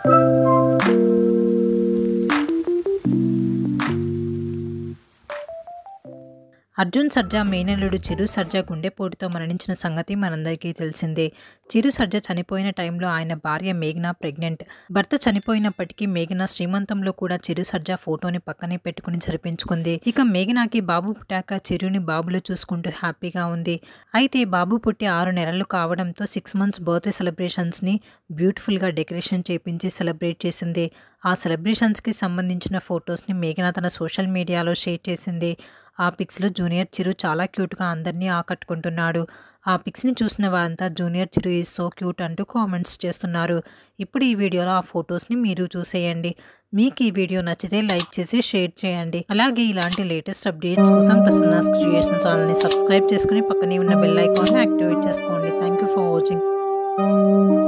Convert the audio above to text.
అర్జున్ సర్జా మేనల్లుడు చిరు సర్జా గుండెపోటుతో మరణించిన సంగతి మనందరికీ తెలిసిందే చిరు సర్జా చనిపోయిన టైంలో ఆయన భార్య మేఘన ప్రెగ్నెంట్ భర్త చనిపోయినప్పటికీ మేఘన శ్రీమంతంలో కూడా చిరు సర్జా ఫోటోని పక్కనే పెట్టుకుని జరిపించుకుంది ఇక మేఘనాకి బాబు పుట్టాక చిరుని బాబులు చూసుకుంటూ హ్యాపీగా ఉంది అయితే బాబు పుట్టి ఆరు నెలలు కావడంతో సిక్స్ మంత్స్ బర్త్డే సెలబ్రేషన్స్ని బ్యూటిఫుల్గా డెకరేషన్ చేపించి సెలబ్రేట్ చేసింది ఆ సెలబ్రేషన్స్కి సంబంధించిన ఫొటోస్ని మేఘన తన సోషల్ మీడియాలో షేర్ చేసింది ఆ పిక్స్లో జూనియర్ చిరు చాలా క్యూట్గా అందరినీ ఆకట్టుకుంటున్నాడు ఆ పిక్స్ని చూసిన వారంతా junior Chiru is so cute comments కామెంట్స్ చేస్తున్నారు ఇప్పుడు ఈ వీడియోలో ఆ ఫొటోస్ని మీరు చూసేయండి మీకు ఈ వీడియో నచ్చితే లైక్ చేసి షేర్ చేయండి అలాగే ఇలాంటి లేటెస్ట్ అప్డేట్స్ కోసం ప్రసన్నాస్ క్రియేషన్ ఛానల్ని సబ్స్క్రైబ్ చేసుకుని పక్కనే ఉన్న బెల్ ఐకాన్ని యాక్టివేట్ చేసుకోండి థ్యాంక్ యూ ఫర్ వాచింగ్